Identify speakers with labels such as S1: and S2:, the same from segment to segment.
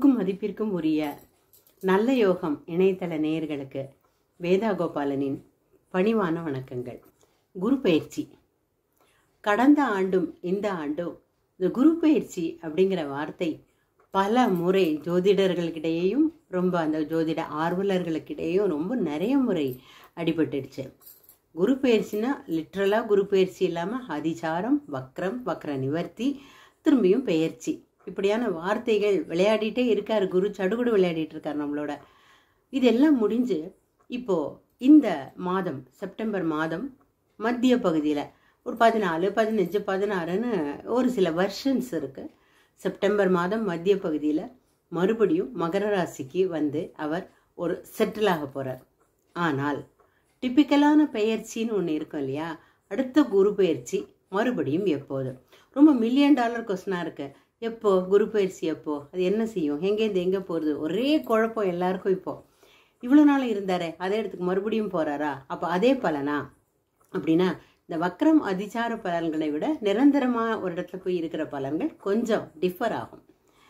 S1: அன்புக்கும் மதிப்பிற்கும் உரிய நல்ல யோகம் இணையதள நேயர்களுக்கு வேதா கோபாலனின் பணிவான வணக்கங்கள் குரு பயிற்சி கடந்த ஆண்டும் இந்த ஆண்டும் இந்த குரு பயிற்சி அப்படிங்கிற வார்த்தை பல முறை ஜோதிடர்களுக்கிடையேயும் ரொம்ப அந்த ஜோதிட ஆர்வலர்களுக்கிடையேயும் ரொம்ப நிறைய முறை அடிபட்டுடுச்சு குரு பயிற்சினா லிட்ரலாக குரு பயிற்சி இல்லாமல் அதிசாரம் வக்ரம் வக்ர நிவர்த்தி திரும்பியும் பெயர்ச்சி இப்படியான வார்த்தைகள் விளையாடிட்டே இருக்காரு குரு சடுகுடு விளையாடிட்டு இருக்காரு நம்மளோட இதெல்லாம் முடிஞ்சு இப்போ இந்த மாதம் செப்டம்பர் மாதம் மத்திய பகுதியில் ஒரு பதினாலு பதினஞ்சு பதினாறுன்னு ஒரு சில வெர்ஷன்ஸ் இருக்கு செப்டம்பர் மாதம் மத்திய பகுதியில் மறுபடியும் மகர ராசிக்கு வந்து அவர் ஒரு செட்டில் ஆக போகிறார் ஆனால் டிப்பிக்கலான பெயர்ச்சின்னு ஒன்று இருக்கும் இல்லையா அடுத்த குரு பயிற்சி மறுபடியும் எப்போது ரொம்ப மில்லியன் டாலர் கொஸ்டினாக இருக்கு எப்போ குரு பயிற்சி எப்போ அது என்ன செய்யும் எங்கேருந்து எங்கே போகிறது ஒரே குழப்பம் எல்லாருக்கும் இப்போ இவ்வளோ நாள் இருந்தாரே அதே இடத்துக்கு மறுபடியும் போகிறாரா அப்போ அதே பலனா அப்படின்னா இந்த வக்ரம் அதிசார பலன்களை விட நிரந்தரமாக ஒரு இடத்துல போய் இருக்கிற பலன்கள் கொஞ்சம் டிஃபர் ஆகும்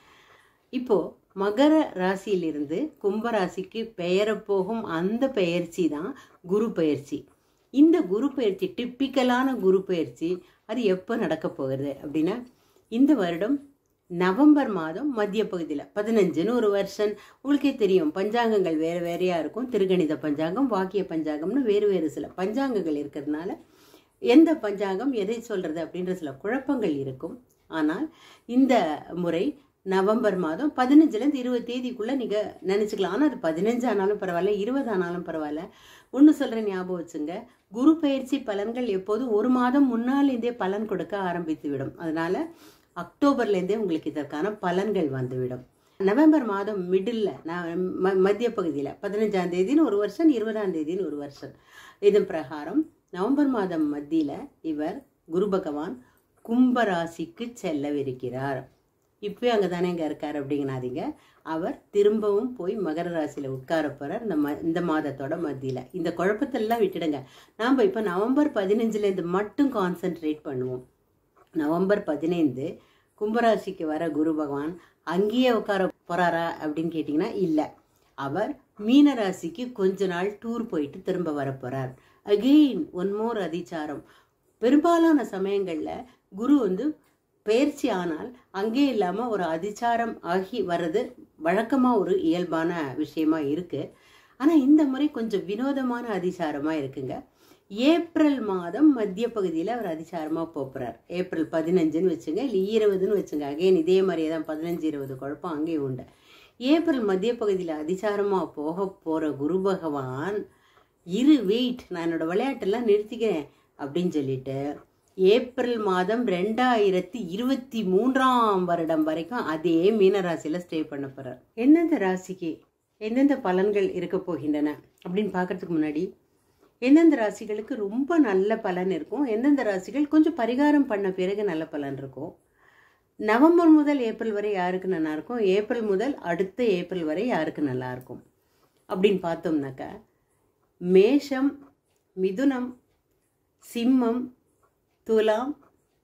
S1: இப்போ மகர ராசியிலிருந்து கும்ப ராசிக்கு பெயரப் போகும் அந்த பெயர்ச்சி தான் குரு பயிற்சி இந்த குரு பயிற்சி டிப்பிக்கலான குரு பயிற்சி அது எப்போ நடக்க போகிறது அப்படின்னா இந்த வருடம் நவம்பர் மாதம் மத்திய பகுதியில் பதினஞ்சுன்னு ஒரு வருஷன் உங்களுக்கே தெரியும் பஞ்சாங்கங்கள் வேறு வேறையா இருக்கும் திருகணித பஞ்சாங்கம் வாக்கிய பஞ்சாங்கம்னு வேறு வேறு சில பஞ்சாங்கங்கள் இருக்கிறதுனால எந்த பஞ்சாங்கம் எதை சொல்றது அப்படின்ற சில குழப்பங்கள் இருக்கும் ஆனால் இந்த முறை நவம்பர் மாதம் பதினஞ்சுலேருந்து இருபது தேதிக்குள்ளே நீங்கள் நினச்சிக்கலாம் ஆனால் அது பதினஞ்சு ஆனாலும் பரவாயில்ல இருபது ஆனாலும் பரவாயில்ல ஒன்று சொல்கிறேன் ஞாபகம் வச்சுங்க குரு பயிற்சி பலன்கள் எப்போதும் ஒரு மாதம் முன்னாலேருந்தே பலன் கொடுக்க ஆரம்பித்து விடும் அதனால அக்டோபர்லேருந்தே உங்களுக்கு இதற்கான பலன்கள் வந்துவிடும் நவம்பர் மாதம் மிடில் மத்திய பகுதியில் பதினஞ்சாம் தேதின்னு ஒரு வருஷம் இருபதாம் தேதின்னு ஒரு வருஷம் இதன் பிரகாரம் நவம்பர் மாதம் மத்தியில் இவர் குரு பகவான் கும்பராசிக்கு செல்லவிருக்கிறார் இப்போ அங்கே தானே இங்கே இருக்கார் அப்படிங்கனாதீங்க அவர் திரும்பவும் போய் மகர ராசியில் உட்கார போகிறார் இந்த ம இந்த மாதத்தோட மத்தியில் இந்த குழப்பத்தெல்லாம் விட்டுடுங்க நாம் இப்போ நவம்பர் பதினஞ்சுலேருந்து மட்டும் கான்சென்ட்ரேட் பண்ணுவோம் நவம்பர் பதினைந்து கும்பராசிக்கு வர குரு பகவான் அங்கேயே உட்கார போகிறாரா அப்படின்னு கேட்டிங்கன்னா இல்லை அவர் மீன ராசிக்கு கொஞ்ச நாள் டூர் போயிட்டு திரும்ப வர போகிறார் அகெயின் ஒன் மோர் அதிச்சாரம் பெரும்பாலான சமயங்களில் குரு வந்து பயிற்சி ஆனால் அங்கே இல்லாமல் ஒரு அதிச்சாரம் ஆகி வர்றது வழக்கமாக ஒரு இயல்பான விஷயமா இருக்கு ஆனால் இந்த முறை கொஞ்சம் வினோதமான அதிசாரமாக இருக்குங்க ஏப்ரல் மாதம் மத்திய பகுதியில் அவர் அதிசாரமாக போகிறார் ஏப்ரல் பதினஞ்சுன்னு வச்சுங்க இல்லை இருபதுன்னு வச்சுங்க அகைன் இதே மாதிரியே தான் பதினஞ்சு இருபது குழப்பம் அங்கேயும் உண்டு ஏப்ரல் மத்திய பகுதியில் அதிசாரமாக போக போகிற குரு பகவான் இரு வெயிட் நான் என்னோட விளையாட்டெல்லாம் நிறுத்திக்கிறேன் அப்படின்னு சொல்லிட்டு ஏப்ரல் மாதம் ரெண்டாயிரத்தி இருபத்தி மூன்றாம் வருடம் வரைக்கும் அதே மீனராசியில் ஸ்டே பண்ண போகிறார் எந்தெந்த ராசிக்கு எந்தெந்த பலன்கள் இருக்க போகின்றன அப்படின்னு பார்க்கறதுக்கு முன்னாடி எந்தெந்த ராசிகளுக்கு ரொம்ப நல்ல பலன் இருக்கும் எந்தெந்த ராசிகள் கொஞ்சம் பரிகாரம் பண்ண பிறகு நல்ல பலன் இருக்கும் நவம்பர் முதல் ஏப்ரல் வரை யாருக்கு நல்லா இருக்கும் ஏப்ரல் முதல் அடுத்த ஏப்ரல் வரை யாருக்கு நல்லா இருக்கும் அப்படின்னு பார்த்தோம்னாக்கா மேஷம் மிதுனம் சிம்மம் துலாம்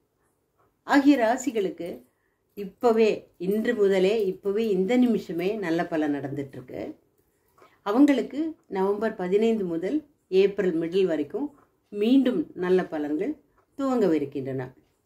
S1: ஆகிய ராசிகளுக்கு இப்போவே இன்று முதலே இப்போவே இந்த நிமிஷமே நல்ல பலன் நடந்துட்டுருக்கு அவங்களுக்கு நவம்பர் பதினைந்து முதல் ஏப்ரல் மிடில் வரைக்கும் மீண்டும் நல்ல பலன்கள் துவங்கவிருக்கின்றன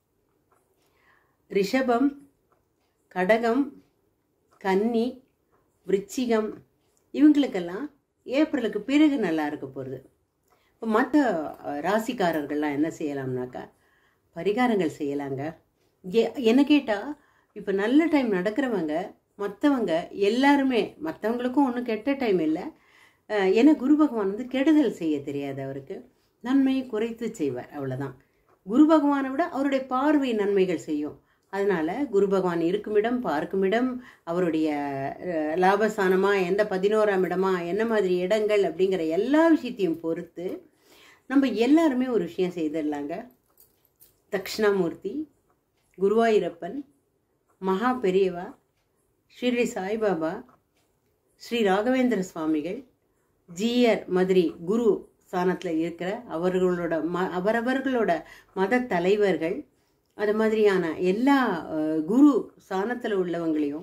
S1: ரிஷபம் கடகம் கன்னி விருச்சிகம் இவங்களுக்கெல்லாம் ஏப்ரலுக்கு பிறகு நல்லா இருக்க போகிறது இப்போ மற்ற ராசிக்காரர்கள்லாம் என்ன செய்யலாம்னாக்கா பரிகாரங்கள் செய்யலாங்க ஏ என்ன கேட்டால் இப்போ நல்ல டைம் நடக்கிறவங்க மற்றவங்க எல்லாருமே மற்றவங்களுக்கும் ஒன்றும் கெட்ட டைம் இல்லை ஏன்னா குரு பகவான் வந்து கெடுதல் செய்ய தெரியாது அவருக்கு நன்மையை குறைத்து செய்வார் அவ்வளோதான் குரு பகவானை விட அவருடைய பார்வை நன்மைகள் செய்யும் அதனால குரு பகவான் இருக்கும் இடம் பார்க்கும் இடம் அவருடைய லாபஸ்தானமா எந்த பதினோராம் இடமா என்ன மாதிரி இடங்கள் அப்படிங்கிற எல்லா விஷயத்தையும் பொறுத்து நம்ம எல்லாருமே ஒரு விஷயம் செய்திடலாங்க தக்ஷணாமூர்த்தி குருவாயூரப்பன் மகா பெரியவா ஸ்ரீ சாய்பாபா ஸ்ரீ ராகவேந்திர சுவாமிகள் ஜீயர் மாதிரி குரு ஸ்தானத்தில் இருக்கிற அவர்களோட ம அவரவர்களோட மத தலைவர்கள் அது மாதிரியான எல்லா குரு ஸ்தானத்தில் உள்ளவங்களையும்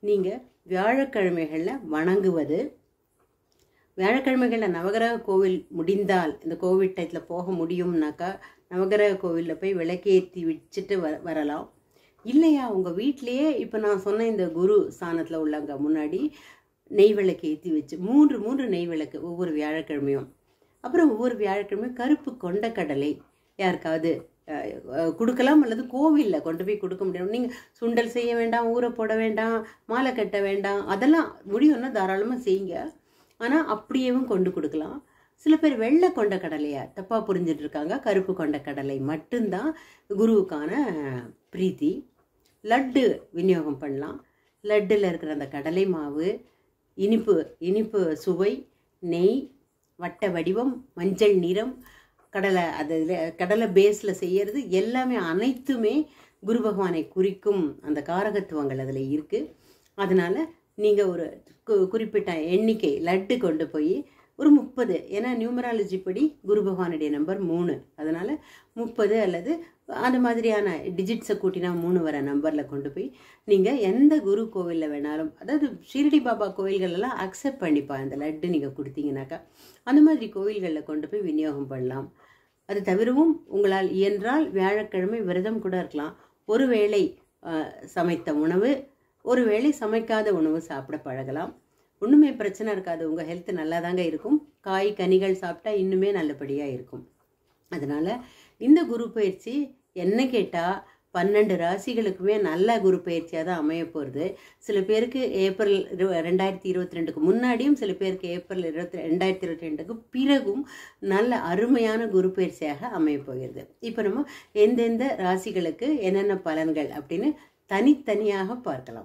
S1: நீங்கள் வியாழக்கிழமைகளில் வணங்குவது வியாழக்கிழமைகளில் நவகிரக கோவில் முடிந்தால் இந்த கோவிட் டயத்தில் போக முடியும்னாக்கா நவகிரக கோவிலில் போய் விளக்கேற்றி வச்சுட்டு வ வரலாம் இல்லையா உங்கள் வீட்டிலையே இப்போ நான் சொன்ன இந்த குரு ஸ்தானத்தில் உள்ளவங்க முன்னாடி நெய் விளக்கு ஏற்றி வச்சு மூன்று மூன்று நெய் விளக்கு ஒவ்வொரு வியாழக்கிழமையும் அப்புறம் ஒவ்வொரு வியாழக்கிழமையும் கருப்பு கொண்டக்கடலை யாருக்காவது அஹ், அஹ், கொடுக்கலாம் அல்லது கோவிலில் கொண்டு போய் கொடுக்க முடியும் நீங்கள் சுண்டல் செய்ய வேண்டாம் ஊற போட வேண்டாம் மாலை கட்ட வேண்டாம் அதெல்லாம் முடியும்னா தாராளமாக செய்யுங்க ஆனால் அப்படியேவும் கொண்டு கொடுக்கலாம் சில பேர் வெள்ளை கொண்ட கடலையை தப்பாக புரிஞ்சிட்டு இருக்காங்க கருப்பு கொண்ட கடலை மட்டும்தான் குருவுக்கான பிரீத்தி லட்டு விநியோகம் பண்ணலாம் லட்டில் இருக்கிற அந்த கடலை மாவு இனிப்பு இனிப்பு சுவை நெய் வட்ட வடிவம் மஞ்சள் நிறம் கடலை அதில் கடலை பேஸில் செய்யறது எல்லாமே அனைத்துமே குரு பகவானை குறிக்கும் அந்த காரகத்துவங்கள் அதில் இருக்குது அதனால் நீங்கள் ஒரு கு- குறிப்பிட்ட எண்ணிக்கை லட்டு கொண்டு போய் ஒரு முப்பது ஏன்னா நியூமராலஜி படி குரு பகவானுடைய நம்பர் மூணு அதனால் முப்பது அல்லது அந்த மாதிரியான டிஜிட்ஸை கூட்டினா மூணு வர நம்பரில் கொண்டு போய் நீங்கள் எந்த குரு கோவிலில் வேணாலும் அதாவது ஷிரடி பாபா கோயில்கள் எல்லாம் அக்செப்ட் பண்ணிப்பா அந்த லட்டு நீங்கள் கொடுத்தீங்கன்னாக்கா அந்த மாதிரி கோவில்களில் கொண்டு போய் விநியோகம் பண்ணலாம் அது தவிரவும் உங்களால் இயன்றால் வியாழக்கிழமை விரதம் கூட இருக்கலாம் ஒருவேளை அஹ், சமைத்த உணவு ஒருவேளை சமைக்காத உணவு சாப்பிட பழகலாம் ஒன்றுமே பிரச்சனை இருக்காது உங்கள் ஹெல்த் நல்லா தாங்க இருக்கும் காய் கனிகள் சாப்பிட்டா இன்னுமே நல்லபடியாக இருக்கும் அதனால் இந்த குரு பயிற்சி என்ன கேட்டால் பன்னெண்டு ராசிகளுக்குமே நல்ல குரு பயிற்சியாக தான் அமைய போகிறது சில பேருக்கு ஏப்ரல் இரு- ரெண்டாயிரத்தி இருபத்தி ரெண்டுக்கு முன்னாடியும் சில பேருக்கு ஏப்ரல் இருபத்தி ரெண்டாயிரத்தி இருபத்தி ரெண்டுக்கு பிறகும் நல்ல அருமையான குரு பயிற்சியாக அமைய போகிறது இப்போ நம்ம எந்தெந்த ராசிகளுக்கு என்னென்ன பலன்கள் அப்படின்னு தனித்தனியாக பார்க்கலாம்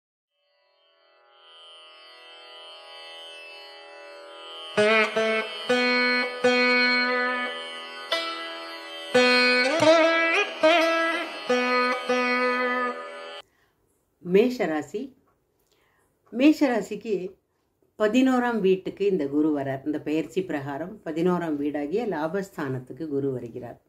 S1: மேஷராசி மேஷராசிக்கு பதினோராம் வீட்டுக்கு இந்த குரு வரார் இந்த பெயர்ச்சி பிரகாரம் பதினோராம் வீடாகிய லாபஸ்தானத்துக்கு குரு வருகிறார்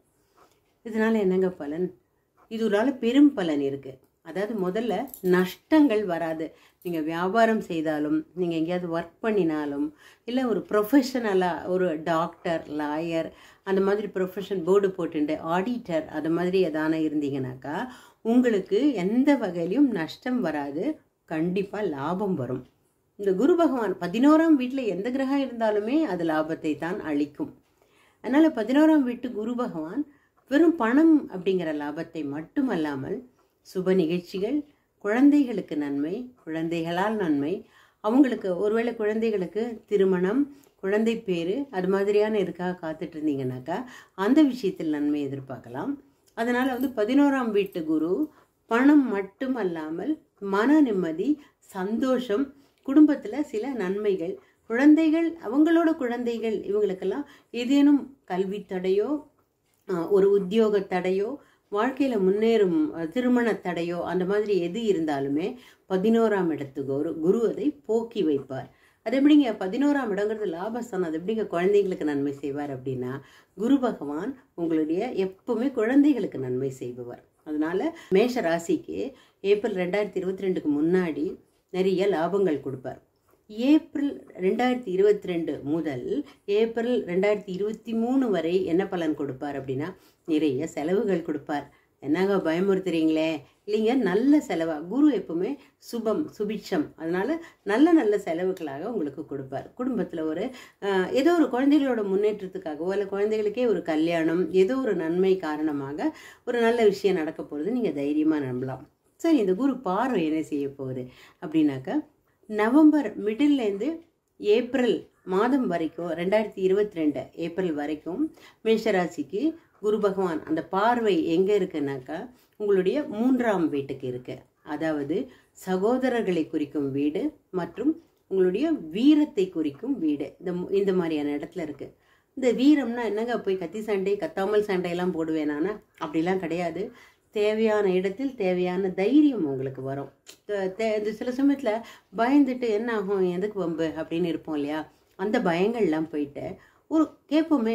S1: இதனால என்னங்க பலன் இதனால பெரும் பலன் இருக்கு அதாவது முதல்ல நஷ்டங்கள் வராது நீங்கள் வியாபாரம் செய்தாலும் நீங்கள் எங்கேயாவது ஒர்க் பண்ணினாலும் இல்லை ஒரு ப்ரொஃபஷனலாக ஒரு டாக்டர் லாயர் அந்த மாதிரி ப்ரொஃபஷன் போர்டு போட்டுண்டு ஆடிட்டர் அது மாதிரி எதான இருந்தீங்கனாக்கா உங்களுக்கு எந்த வகையிலையும் நஷ்டம் வராது கண்டிப்பாக லாபம் வரும் இந்த குரு பகவான் பதினோராம் வீட்டில் எந்த கிரகம் இருந்தாலுமே அது லாபத்தை தான் அளிக்கும் அதனால் பதினோராம் வீட்டு குரு பகவான் வெறும் பணம் அப்படிங்கிற லாபத்தை மட்டுமல்லாமல் சுப நிகழ்ச்சிகள் குழந்தைகளுக்கு நன்மை குழந்தைகளால் நன்மை அவங்களுக்கு ஒருவேளை குழந்தைகளுக்கு திருமணம் குழந்தை பேரு அது மாதிரியான இதுக்காக காத்துட்டு இருந்தீங்கன்னாக்கா அந்த விஷயத்தில் நன்மை எதிர்பார்க்கலாம் அதனால் வந்து பதினோராம் வீட்டு குரு பணம் மட்டுமல்லாமல் மன நிம்மதி சந்தோஷம் குடும்பத்தில் சில நன்மைகள் குழந்தைகள் அவங்களோட குழந்தைகள் இவங்களுக்கெல்லாம் ஏதேனும் கல்வி தடையோ ஆஹ், ஒரு உத்தியோக தடையோ வாழ்க்கையில் முன்னேறும் அஹ், திருமண தடையோ அந்த மாதிரி எது இருந்தாலுமே பதினோராம் இடத்து குரு குரு அதை போக்கி வைப்பார் அது எப்படிங்க பதினோராம் இடங்கிறது லாபஸ்தானம் அது எப்படிங்க குழந்தைங்களுக்கு நன்மை செய்வார் அப்படின்னா குரு பகவான் உங்களுடைய எப்பவுமே குழந்தைகளுக்கு நன்மை செய்பவர் அதனால மேஷ ராசிக்கு ஏப்ரல் ரெண்டாயிரத்தி இருபத்தி ரெண்டுக்கு முன்னாடி நிறைய லாபங்கள் கொடுப்பார் ஏப்ரல் ரெண்டாயிரத்தி இருபத்தி ரெண்டு முதல் ஏப்ரல் ரெண்டாயிரத்தி இருபத்தி மூணு வரை என்ன பலன் கொடுப்பார் அப்படின்னா நிறைய செலவுகள் கொடுப்பார் என்னங்க பயமுறுத்துறீங்களே இல்லைங்க நல்ல செலவா குரு எப்பவுமே சுபம் சுபிட்சம் அதனால நல்ல நல்ல செலவுகளாக உங்களுக்கு கொடுப்பார் குடும்பத்தில் ஒரு ஆஹ், ஏதோ ஒரு குழந்தைகளோட முன்னேற்றத்துக்காகவோ இல்லை குழந்தைகளுக்கே ஒரு கல்யாணம் ஏதோ ஒரு நன்மை காரணமாக ஒரு நல்ல விஷயம் நடக்க போகிறது நீங்கள் தைரியமாக நம்பலாம் சரி இந்த குரு பார்வை என்ன செய்ய போகுது அப்படின்னாக்கா நவம்பர் மிடில்லேருந்து ஏப்ரல் மாதம் வரைக்கும் ரெண்டாயிரத்தி இருபத்தி ரெண்டு ஏப்ரல் வரைக்கும் மேஷராசிக்கு குரு பகவான் அந்த பார்வை எங்கே இருக்குன்னாக்கா உங்களுடைய மூன்றாம் வீட்டுக்கு இருக்கு அதாவது சகோதரர்களை குறிக்கும் வீடு மற்றும் உங்களுடைய வீரத்தை குறிக்கும் வீடு இந்த மு- இந்த மாதிரியான இடத்துல இருக்கு இந்த வீரம்னா என்னங்க போய் கத்தி சண்டை கத்தாமல் சண்டையெல்லாம் போடுவேனானா அப்படிலாம் கிடையாது தேவையான இடத்தில் தேவையான தைரியம் உங்களுக்கு வரும் த- தே- இந்த சில சமயத்தில் பயந்துட்டு என்ன ஆகும் எதுக்கு வம்பு அப்படின்னு இருப்போம் இல்லையா அந்த பயங்கள்லாம் போயிட்டு ஒரு கேட்போமே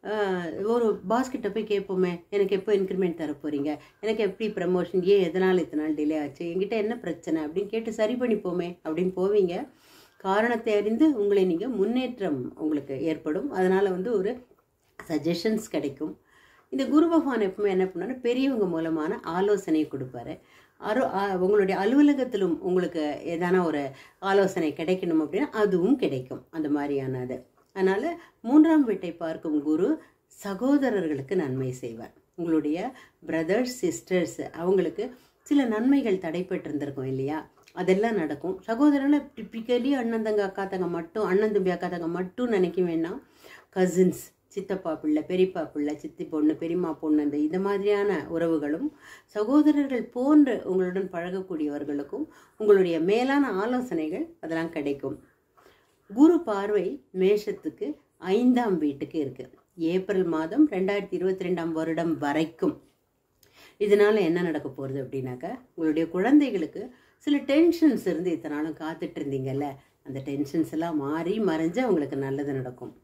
S1: ஆஹ், ஒரு பாஸ் கிட்ட போய் கேட்போமே எனக்கு எப்போ இன்க்ரிமெண்ட் தர போறீங்க எனக்கு எப்படி ப்ரமோஷன் ஏன் எதனால் இத்தனை நாள் டிலே ஆச்சு என்கிட்ட என்ன பிரச்சனை அப்படின்னு கேட்டு சரி பண்ணிப்போமே அப்படின்னு போவீங்க காரணத்தை அறிந்து உங்களை நீங்கள் முன்னேற்றம் உங்களுக்கு ஏற்படும் அதனால் வந்து ஒரு சஜஷன்ஸ் கிடைக்கும் இந்த குரு பகவான் எப்பவுமே என்ன பண்ணாரு பெரியவங்க மூலமான ஆலோசனை கொடுப்பாரு அரு அ- உங்களுடைய அலுவலகத்திலும் உங்களுக்கு ஏதான ஒரு ஆலோசனை கிடைக்கணும் அப்படின்னா அதுவும் கிடைக்கும் அந்த மாதிரியானது அதனால் மூன்றாம் வீட்டை பார்க்கும் குரு சகோதரர்களுக்கு நன்மை செய்வார் உங்களுடைய பிரதர்ஸ் சிஸ்டர்ஸ் அவங்களுக்கு சில நன்மைகள் தடைப்பட்டிருந்திருக்கும் இல்லையா அதெல்லாம் நடக்கும் சகோதரனை டிப்பிக்கலி அண்ணன் தங்க அக்கா தங்க மட்டும் அண்ணன் தம்பி அக்கா தங்க மட்டும் நினைக்க வேண்டாம் கசின்ஸ் சித்தப்பா பிள்ளை பெரியப்பா பிள்ளை சித்தி பொண்ணு பெரியம்மா பொண்ணு அந்த இந்த மாதிரியான உறவுகளும் சகோதரர்கள் போன்று உங்களுடன் பழகக்கூடியவர்களுக்கும் உங்களுடைய மேலான ஆலோசனைகள் அதெல்லாம் கிடைக்கும் குரு பார்வை மேஷத்துக்கு ஐந்தாம் வீட்டுக்கு இருக்கு ஏப்ரல் மாதம் ரெண்டாயிரத்தி இருபத்தி ரெண்டாம் வருடம் வரைக்கும் இதனால என்ன நடக்க போகிறது அப்படின்னாக்கா உங்களுடைய குழந்தைகளுக்கு சில டென்ஷன்ஸ் இருந்து இத்தனை நாளும் காத்துட்டு இருந்தீங்கல்ல அந்த டென்ஷன்ஸ் எல்லாம் மாறி மறைஞ்சு அவங்களுக்கு நல்லது நடக்கும்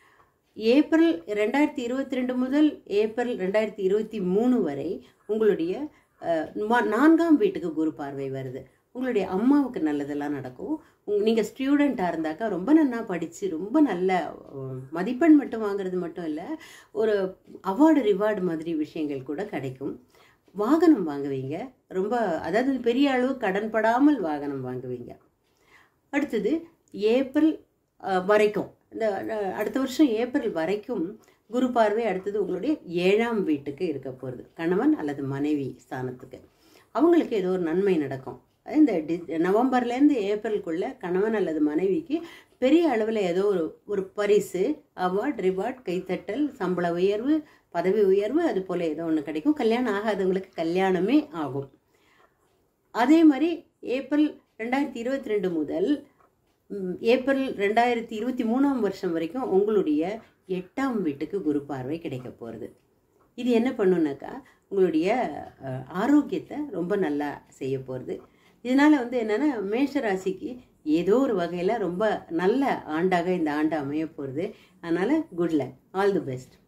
S1: ஏப்ரல் ரெண்டாயிரத்தி இருபத்தி ரெண்டு முதல் ஏப்ரல் ரெண்டாயிரத்தி இருபத்தி மூணு வரை உங்களுடைய அஹ், மா- நான்காம் வீட்டுக்கு குரு பார்வை வருது உங்களுடைய அம்மாவுக்கு நல்லதெல்லாம் நடக்கும் நீங்கள் ஸ்டூடெண்ட்டாக இருந்தாக்கா ரொம்ப நல்லா படித்து ரொம்ப நல்ல அஹ், மதிப்பெண் மட்டும் வாங்குறது மட்டும் இல்லை ஒரு அவார்டு ரிவார்டு மாதிரி விஷயங்கள் கூட கிடைக்கும் வாகனம் வாங்குவீங்க ரொம்ப அதாவது பெரிய அளவு கடன் படாமல் வாகனம் வாங்குவீங்க அடுத்தது ஏப்ரல் அஹ், வரைக்கும் இந்த அஹ், அடுத்த வருஷம் ஏப்ரல் வரைக்கும் குரு பார்வை அடுத்தது உங்களுடைய ஏழாம் வீட்டுக்கு இருக்க போகிறது கணவன் அல்லது மனைவி ஸ்தானத்துக்கு அவங்களுக்கு ஏதோ ஒரு நன்மை நடக்கும் இந்த டி நவம்பர்லேருந்து ஏப்ரலுக்குள்ள கணவன் அல்லது மனைவிக்கு பெரிய அளவில் ஏதோ ஒரு ஒரு பரிசு அவார்ட் ரிவார்ட் கைத்தட்டல் சம்பள உயர்வு பதவி உயர்வு அது போல் ஏதோ ஒன்று கிடைக்கும் கல்யாணம் ஆகாதவங்களுக்கு கல்யாணமே ஆகும் அதே மாதிரி ஏப்ரல் ரெண்டாயிரத்தி இருபத்தி ரெண்டு முதல் ம், ஏப்ரல் ரெண்டாயிரத்தி இருபத்தி மூணாம் வருஷம் வரைக்கும் உங்களுடைய எட்டாம் வீட்டுக்கு குரு பார்வை கிடைக்க போகிறது இது என்ன பண்ணுனாக்கா உங்களுடைய அஹ், ஆரோக்கியத்தை ரொம்ப நல்லா செய்ய போகிறது இதனால் வந்து என்னென்னா மேஷ ராசிக்கு ஏதோ ஒரு வகையில் ரொம்ப நல்ல ஆண்டாக இந்த ஆண்டு அமைய போகிறது அதனால் good luck all the best